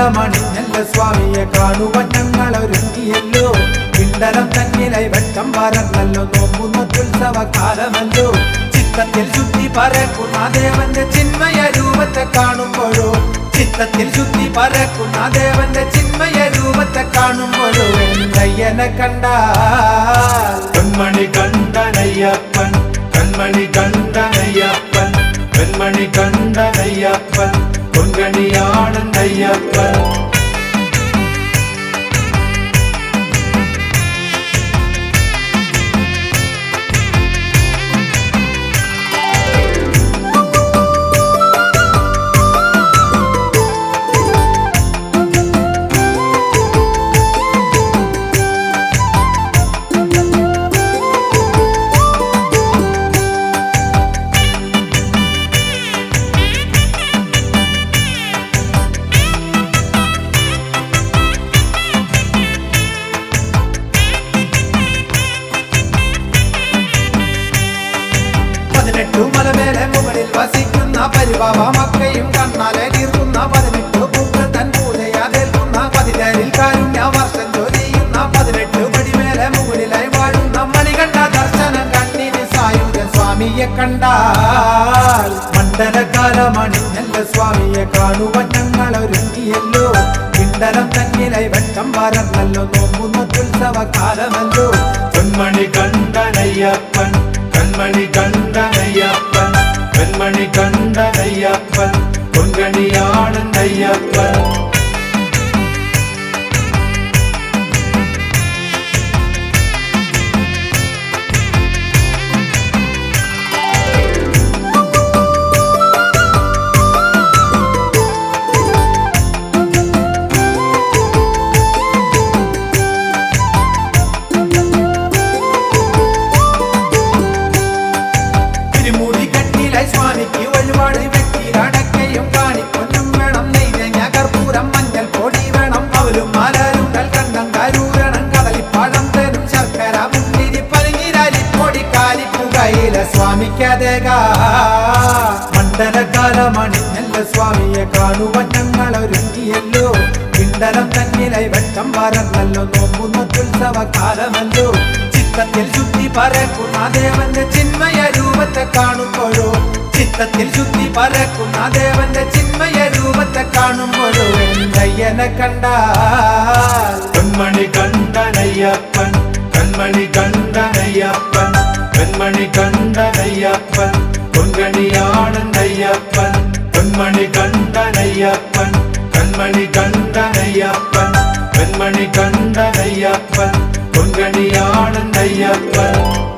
മണ്ഡലകാലമണിഞ്ഞല്ല സ്വാമിയെ കാണുവാൻ ഞങ്ങൾ ഒരുങ്ങിയല്ലോ പിണ്ടലം തന്നിലായി വെട്ടം പറന്നല്ലോ നോമ്പുന്നൊട്ടുത്സവ കാലമല്ലോ ചിത്തത്തിൽ ശുദ്ധി പരക്കുന്ന ദേവന്റെ ചിന്മയ രൂപത്തെ കാണുമ്പോഴോ ചിത്തത്തിൽ ശുദ്ധി പരക്കുന്ന ദേവന്റെ ചിന്മയ രൂപത്തെ കാണുമ്പോഴോ എന്തയ്യനെ കണ്ടാൽ കൺമണി കണ്ടനയ്യപ്പൻ കൺമണി കണ്ടനയ്യപ്പൻ കൺമണി കണ്ടനയ്യപ്പൻ പൊൻകണിയാണെന്നയ്യപ്പൻ പതിനെട്ടു മലമേലെ മുകളിൽ വസിക്കുന്ന പരിപാവ മക്കയും കണ്ണാലെ തീർക്കുന്ന പതിനെട്ടു പൂക്കൾ തൻ പൂജയാതേൽക്കുന്ന പതിനേഴിൽ കാരുണ്യ വർഷം ജോലിയുന്ന പതിനെട്ടു പടിമേലെ മുകളിലായി വാഴുന്ന മണികണ്ഠ ദർശനം കണ്ണിന് സായുധ സ്വാമിയെ കണ്ടാൽ മണ്ഡലകാലമണിഞ്ഞല്ല സ്വാമിയെ കാണുവാൻ ഞങ്ങൾ ഒരുങ്ങിയല്ലോ പിണ്ടലം തന്നിലായി വെട്ടം പറന്നല്ലോ നോമ്പുന്നൊട്ടുത്സവ കാലമല്ലോ കൺമണി കണ്ടനയ്യപ്പൻ കൺമണി കണ്ടനയ്യപ്പൻ കൺമണി കണ്ടനയ്യപ്പൻ പൊൻകണിയാണെന്നയ്യപ്പൻ തിരുമുടി കണ്ണിലായി സ്വാമിക്ക് വഴിപാട് വെട്ടിയിലടക്കയും കാണിക്കൊന്നും വേണം നെയ്തേങ്ങ കർപ്പൂരം മഞ്ഞൾ പൊടി വേണം അവലും മലരും കൽക്കണ്ടം കരൂരണം കടലിപ്പഴം തരും ശർക്കര മുന്തിരി പനിഞ്ഞിരാലിപ്പൊടി കാലിപ്പുകയില സ്വാമിക്കതേക മണ്ഡലകാലമണിഞ്ഞല്ല സ്വാമിയെ കാണുവാൻ ഞങ്ങൾ ഒരുങ്ങിയല്ലോ പിണ്ടലം തന്നിലായി വെട്ടം പറന്നല്ലോ നോമ്പുന്നൊട്ടുത്സവ കാലമല്ലോ ചിത്തത്തിൽ ശുദ്ധി പരക്കുന്ന ദേവന്റെ ചിന്മയ രൂപത്തെ കാണുമ്പോഴോ ചിത്തത്തിൽ ശുദ്ധി പരക്കുന്ന ദേവന്റെ ചിന്മയ രൂപത്തെ കാണുമ്പോഴോ എന്തയ്യനെ കണ്ടാൽ കൺമണി കണ്ടനയ്യപ്പൻ കൺമണി കണ്ടനയ്യപ്പൻ കൺമണി കണ്ടനയ്യപ്പൻ പൊൻകണിയാണെന്നയ്യപ്പൻ കൺമണി കണ്ടനയ്യപ്പൻ കൺമണി കണ്ടനയ്യപ്പൻ കൺമണി കണ്ടനയ്യപ്പൻ പൊൻകണിയാണെന്നയ്യപ്പൻ